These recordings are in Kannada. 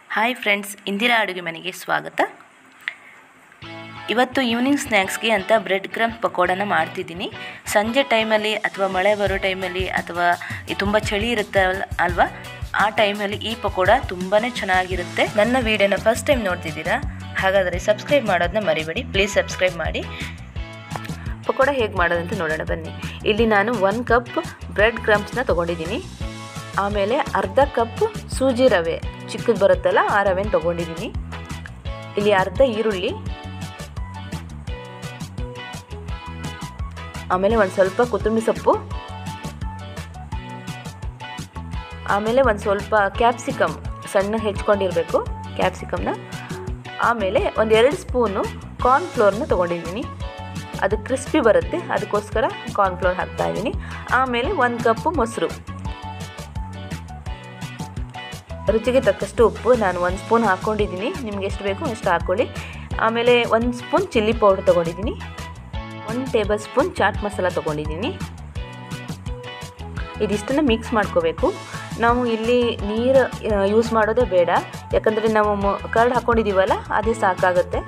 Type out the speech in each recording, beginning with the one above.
ಹಾಯ್ ಫ್ರೆಂಡ್ಸ್ ಇಂದಿರಾ ಅಡುಗೆ ಮನೆಗೆ ಸ್ವಾಗತ ಇವತ್ತು ಈವ್ನಿಂಗ್ ಸ್ನ್ಯಾಕ್ಸ್ಗೆ ಅಂತ ಬ್ರೆಡ್ ಕ್ರಮ್ ಪಕೋಡನ ಮಾಡ್ತಿದ್ದೀನಿ ಸಂಜೆ ಟೈಮಲ್ಲಿ ಅಥವಾ ಮಳೆ ಬರೋ ಟೈಮಲ್ಲಿ ಅಥವಾ ಈ ತುಂಬ ಚಳಿ ಇರುತ್ತೆ ಅಲ್- ಅಲ್ವಾ ಆ ಟೈಮಲ್ಲಿ ಈ ಪಕೋಡ ತುಂಬಾ ಚೆನ್ನಾಗಿರುತ್ತೆ ನನ್ನ ವಿಡಿಯೋನ ಫಸ್ಟ್ ಟೈಮ್ ನೋಡ್ತಿದ್ದೀರಾ ಹಾಗಾದರೆ ಸಬ್ಸ್ಕ್ರೈಬ್ ಮಾಡೋದನ್ನ ಮರಿಬೇಡಿ ಪ್ಲೀಸ್ ಸಬ್ಸ್ಕ್ರೈಬ್ ಮಾಡಿ ಪಕೋಡ ಹೇಗೆ ಮಾಡೋದಂತ ನೋಡೋಣ ಬನ್ನಿ ಇಲ್ಲಿ ನಾನು ಒನ್ ಕಪ್ ಬ್ರೆಡ್ ಕ್ರಮ್ಸ್ನ ತೊಗೊಂಡಿದ್ದೀನಿ ಆಮೇಲೆ ಅರ್ಧ ಕಪ್ ಸೂಜಿ ರವೆ ಚಿಕ್ಕದು ಬರುತ್ತಲ್ಲ ಆ ರವೆನ ತೊಗೊಂಡಿದ್ದೀನಿ ಇಲ್ಲಿ ಅರ್ಧ ಈರುಳ್ಳಿ ಆಮೇಲೆ ಒಂದು ಸ್ವಲ್ಪ ಕೊತ್ತಂಬರಿ ಸೊಪ್ಪು ಆಮೇಲೆ ಒಂದು ಸ್ವಲ್ಪ ಕ್ಯಾಪ್ಸಿಕಮ್ ಸಣ್ಣ ಹೆಚ್ಕೊಂಡಿರಬೇಕು ಕ್ಯಾಪ್ಸಿಕಮ್ನ ಆಮೇಲೆ ಒಂದು ಎರಡು ಸ್ಪೂನು ಕಾರ್ನ್ಫ್ಲೋರ್ನ ತೊಗೊಂಡಿದ್ದೀನಿ ಅದು ಕ್ರಿಸ್ಪಿ ಬರುತ್ತೆ ಅದಕ್ಕೋಸ್ಕರ ಕಾರ್ನ್ಫ್ಲೋರ್ ಹಾಕ್ತಾ ಇದ್ದೀನಿ ಆಮೇಲೆ ಒಂದು ಕಪ್ಪು ಮೊಸರು ರುಚಿಗೆ ತಕ್ಕಷ್ಟು ಉಪ್ಪು ನಾನು ಒಂದು ಸ್ಪೂನ್ ಹಾಕ್ಕೊಂಡಿದ್ದೀನಿ ನಿಮ್ಗೆ ಎಷ್ಟು ಬೇಕು ಅಷ್ಟು ಹಾಕ್ಕೊಳ್ಳಿ ಆಮೇಲೆ ಒಂದು ಸ್ಪೂನ್ ಚಿಲ್ಲಿ ಪೌಡ್ರ್ ತೊಗೊಂಡಿದ್ದೀನಿ ಒಂದು ಟೇಬಲ್ ಸ್ಪೂನ್ ಚಾಟ್ ಮಸಾಲ ತೊಗೊಂಡಿದ್ದೀನಿ ಇದಿಷ್ಟನ್ನು ಮಿಕ್ಸ್ ಮಾಡ್ಕೋಬೇಕು ನಾವು ಇಲ್ಲಿ ನೀರು ಯೂಸ್ ಮಾಡೋದೇ ಬೇಡ ಯಾಕಂದರೆ ನಾವು ಮೊ- ಕರ್ಡ್ ಹಾಕ್ಕೊಂಡಿದ್ದೀವಲ್ಲ ಅದೇ ಸಾಕಾಗುತ್ತೆ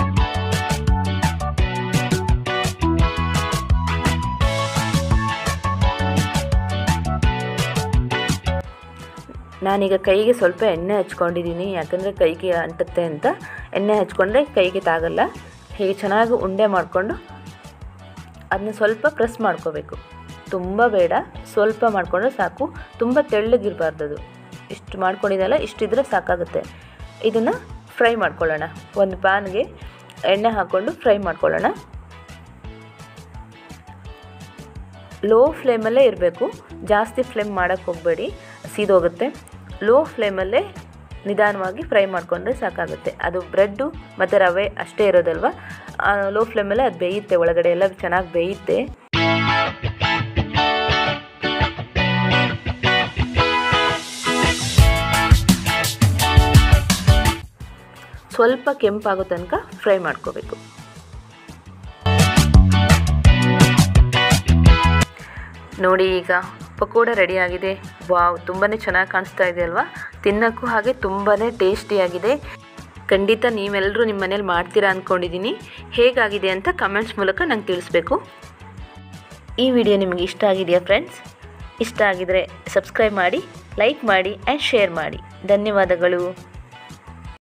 ನಾನೀಗ ಕೈಗೆ ಸ್ವಲ್ಪ ಎಣ್ಣೆ ಹಚ್ಕೊಂಡಿದ್ದೀನಿ ಯಾಕಂದರೆ ಕೈಗೆ ಅಂಟುತ್ತೆ ಅಂತ ಎಣ್ಣೆ ಹಚ್ಕೊಂಡ್ರೆ ಕೈಗೆ ತಾಗಲ್ಲ ಹೀಗೆ ಚೆನ್ನಾಗಿ ಉಂಡೆ ಮಾಡಿಕೊಂಡು ಅದನ್ನ ಸ್ವಲ್ಪ ಪ್ರೆಸ್ ಮಾಡ್ಕೋಬೇಕು ತುಂಬ ಬೇಡ ಸ್ವಲ್ಪ ಮಾಡಿಕೊಂಡ್ರೆ ಸಾಕು ತುಂಬ ತೆಳ್ಳಗಿರಬಾರ್ದು ಅದು ಇಷ್ಟು ಮಾಡ್ಕೊಂಡಿದ್ದಲ್ಲ ಇಷ್ಟಿದ್ರೆ ಸಾಕಾಗುತ್ತೆ ಇದನ್ನು ಫ್ರೈ ಮಾಡ್ಕೊಳ್ಳೋಣ ಒಂದು ಪ್ಯಾನ್ಗೆ ಎಣ್ಣೆ ಹಾಕ್ಕೊಂಡು ಫ್ರೈ ಮಾಡ್ಕೊಳ್ಳೋಣ ಲೋ ಫ್ಲೇಮಲ್ಲೇ ಇರಬೇಕು ಜಾಸ್ತಿ ಫ್ಲೇಮ್ ಮಾಡೋಕ್ಕೆ ಹೋಗಬೇಡಿ ಸೀದೋಗುತ್ತೆ ಲೋ ಫ್ಲೇಮಲ್ಲೇ ನಿಧಾನವಾಗಿ ಫ್ರೈ ಮಾಡಿಕೊಂಡ್ರೆ ಸಾಕಾಗುತ್ತೆ ಅದು ಬ್ರೆಡ್ಡು ಮತ್ತು ರವೆ ಅಷ್ಟೇ ಇರೋದಲ್ವ ಲೋ ಫ್ಲೇಮಲ್ಲೇ ಅದು ಬೇಯುತ್ತೆ ಒಳಗಡೆ ಎಲ್ಲ ಚೆನ್ನಾಗಿ ಬೇಯುತ್ತೆ ಸ್ವಲ್ಪ ಕೆಂಪಾಗೋ ತನಕ ಫ್ರೈ ಮಾಡ್ಕೋಬೇಕು ನೋಡಿ ಈಗ ಪಕೋಡ ರೆಡಿಯಾಗಿದೆ ವಾವ್ ತುಂಬಾ ಚೆನ್ನಾಗಿ ಕಾಣಿಸ್ತಾ ಇದೆ ಅಲ್ವಾ ತಿನ್ನೋಕ್ಕೂ ಹಾಗೆ ತುಂಬಾ ಟೇಸ್ಟಿಯಾಗಿದೆ ಖಂಡಿತ ನೀವೆಲ್ಲರೂ ನಿಮ್ಮ ಮನೇಲಿ ಮಾಡ್ತೀರಾ ಅಂದ್ಕೊಂಡಿದ್ದೀನಿ ಹೇಗಾಗಿದೆ ಅಂತ ಕಮೆಂಟ್ಸ್ ಮೂಲಕ ನಂಗೆ ತಿಳಿಸ್ಬೇಕು ಈ ವಿಡಿಯೋ ನಿಮಗೆ ಇಷ್ಟ ಆಗಿದೆಯಾ ಫ್ರೆಂಡ್ಸ್ ಇಷ್ಟ ಆಗಿದರೆ ಸಬ್ಸ್ಕ್ರೈಬ್ ಮಾಡಿ ಲೈಕ್ ಮಾಡಿ ಆ್ಯಂಡ್ ಶೇರ್ ಮಾಡಿ ಧನ್ಯವಾದಗಳು